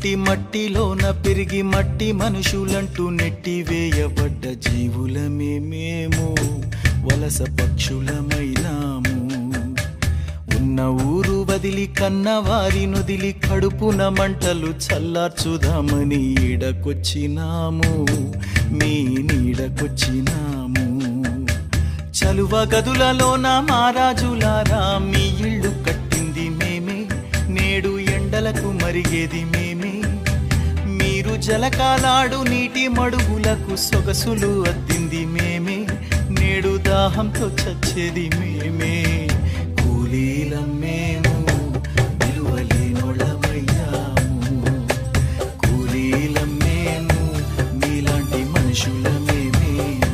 పుట్టి మట్టిలోన పెరిగి మట్టి మనుషులంటూ నెట్టివేయబడ్డ జీవులమే మేము వలస పక్షులమైనాము ఉన్న ఊరు వదిలి కన్నవారి నొదిలి కడుపున మంటలు చల్లార్చుదామని ఈడకొచ్చినాము మీ నీడకొచ్చినాము చలువ గదులలోన మారాజులారా మీ ఇళ్ళు కట్టింది మేమే నేడు ఎండలకు మరిగేది మేమే మీరు జలకాలాడు నీటి మడుగులకు సొగసులు అద్దింది మేమే నేడు దాహంతో చచ్చేది మేమే కూలీలం మేము విలువలేనోళ్ళమయ్యాము కూలీలం మేము మీలాంటి మనుషులమే మేము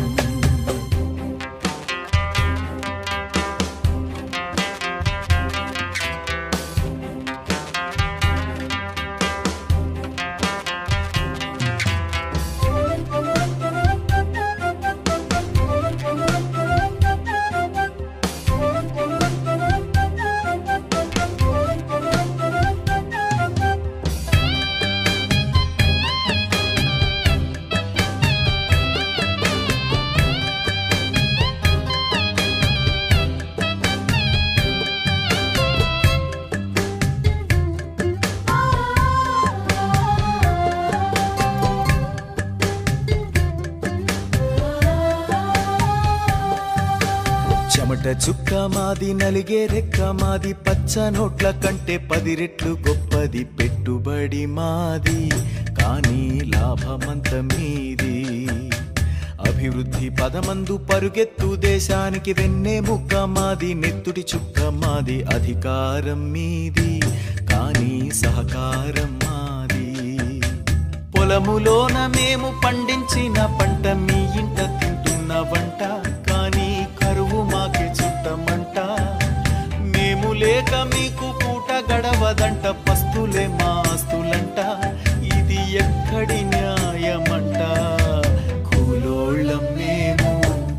చెమట చుక్క మాది నలిగే రెక్క మాది పచ్చ నోట్ల కంటే పది రెట్లు గొప్పది పెట్టుబడి మాది కానీ లాభమంత మీది అభివృద్ధి పదమందు పరుగెత్తు దేశానికి వెన్నే ముక్క మాది నెత్తుటి చుక్క మాది అధికారం మీది కానీ సహకారం మాది పొలములోన మేము పండించిన పంట మీ ఇంట తింటున్న వంట కానీ కరువు మాకే చుట్టమంట మేము లేక మీకు పూట గడవదంట పస్తులే మా ఆస్తులంట ఇది ఎక్కడి న్యాయమంట కూలోళ్ళం మేము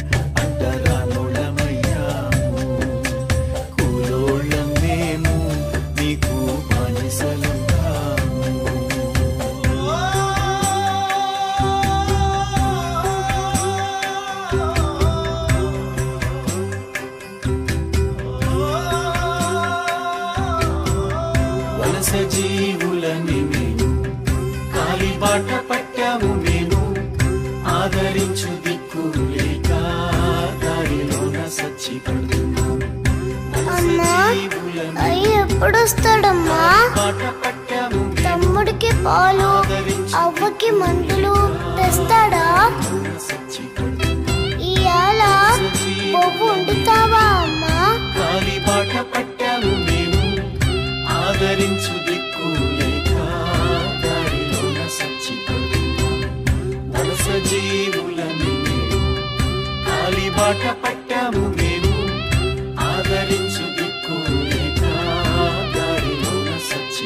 అంటరానోళ్ళమయ్యాము కూలోళ్ళం మేము మీకు బానిసలం కాము. వలస జీవులని మేము కాలిబాట పట్టాము మేము ఆదరించు దిక్కు లేక దారిలోన సచ్చి పడుతున్నాము వలస అమ్మా, జీవులని అయ్యి ఎప్పుడు వస్తాడమ్మా బాట పట్టాము మేము తమ్ముడికి పాలు అవ్వకి మందులు తెస్తాడా సచ్చి పడుతున్నాము ఇవాళ బొవ్వు వండుతావా అమ్మా కాలి బాట పట్టాము మేము ఆదరించు దిక్కు లేక దారిలోన సచ్చి వలస జీవులని మేము కాలి బాట పట్టాము మేము ఆదరించు దిక్కు లేక దారిలోన సచ్చి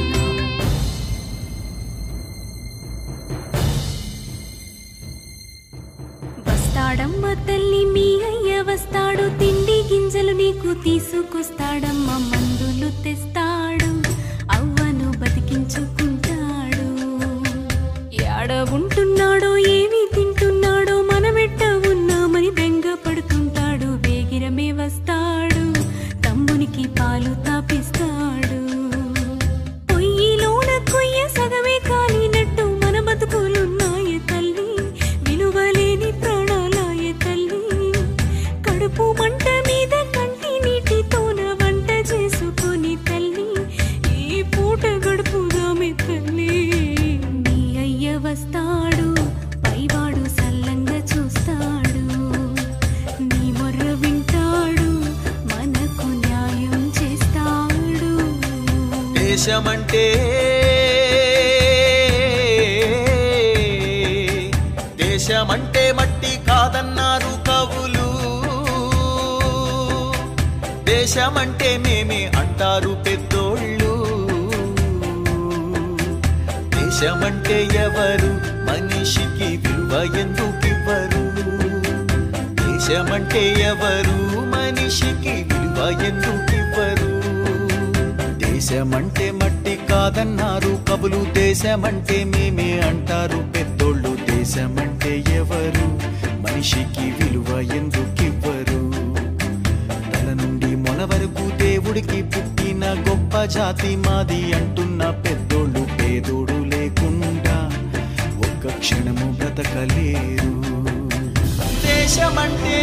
వస్తాడమ్మ తల్లి మీ అయ్య వస్తాడు తిండి గింజలు నీకు తీసుకొస్తాడమ్మ మందులు తెస్తాడు అవ్వను బతికించుకుంటాడు యాడ ఉంటున్నాడో ఏమి తింటున్నాడో మనమెట్ట ఉన్నామని బెంగ పడుతుంటాడు వేగిరమే వస్తాడు తమ్మునికి పాలు తాపిస్తాడు పొయ్యిలోన కొయ్య సగమే కాలినట్టు మన బతుకులున్నాయ తల్లి విలువలేని ప్రాణాలాయ తల్లి కడుపు మంట మీద కంటి నీటితోన వంట చేసుకొని తల్లి ఈ పూట గడుపుదామే తల్లి నీ అయ్య వస్తాడు పైవాడు సల్లంగా చూస్తాడు నీ మొర్ర వింటాడు మనకు న్యాయం చేస్తాడు దేశమంటే దేశమంటే మట్టి కాదన్నారు కవులు దేశమంటే మేమే అంటారు పెద్దోళ్ళు దేశమంటే ఎవరు మనిషికి విలువ ఎందుకివ్వరు దేశమంటే ఎవరు మనిషికి విలువ ఎందుకివ్వరు దేశమంటే మట్టి కాదు కాదన్నారు కవులు దేశమంటే మేమే అంటారు పెద్దోళ్ళు దేశమంటే ఎవరు మనిషికి విలువ ఎందుకివ్వరు తల నుండి మొల వరకు దేవుడికి పుట్టిన గొప్ప జాతి మాది అంటున్న పెద్దోళ్ళు పేదోడు లేకుండా ఒక్క క్షణము బ్రతకలేరు దేశమంటే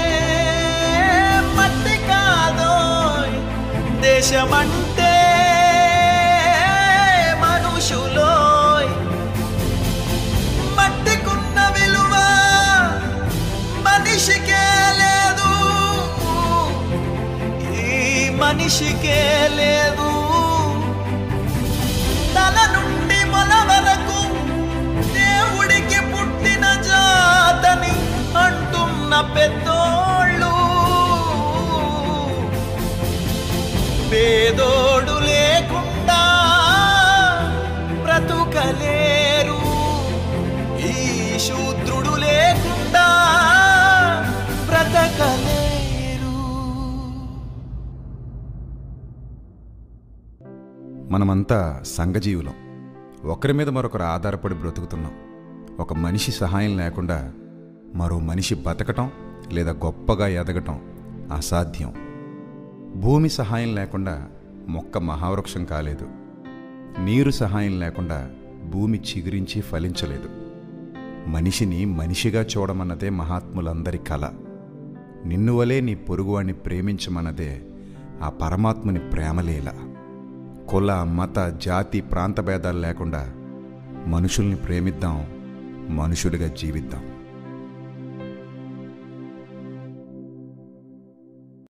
మట్టి కాదోయ్ దేశమంటే మనుషులోయ్ మట్టికున్న విలువ మనిషికే లేదు ఈ మనిషికే లేదు తల నుండి మొల వరకు దేవుడికి పుట్టిన జాతని అంటున్న పెద్దోళ్ళు పేదోడు లేకుండా బ్రతుకలేరు ఈ శూద్రుడు లేకుండా బ్రతకలేరు మనమంతా సంఘజీవులం ఒకరి మీద మరొకరు ఆధారపడి బ్రతుకుతున్నాం ఒక మనిషి సహాయం లేకుండా మరో మనిషి బతకటం లేదా గొప్పగా ఎదగటం అసాధ్యం భూమి సహాయం లేకుండా మొక్క మహావృక్షం కాలేదు నీరు సహాయం లేకుండా భూమి చిగురించి ఫలించలేదు మనిషిని మనిషిగా చూడమన్నదే మహాత్ములందరి కళ నిన్ను వలే నీ పొరుగువాణ్ణి ప్రేమించమన్నదే ఆ పరమాత్ముని ప్రేమలీల కుల మత జాతి ప్రాంత భేదాలు లేకుండా మనుషుల్ని ప్రేమిద్దాం మనుషులుగా జీవిద్దాం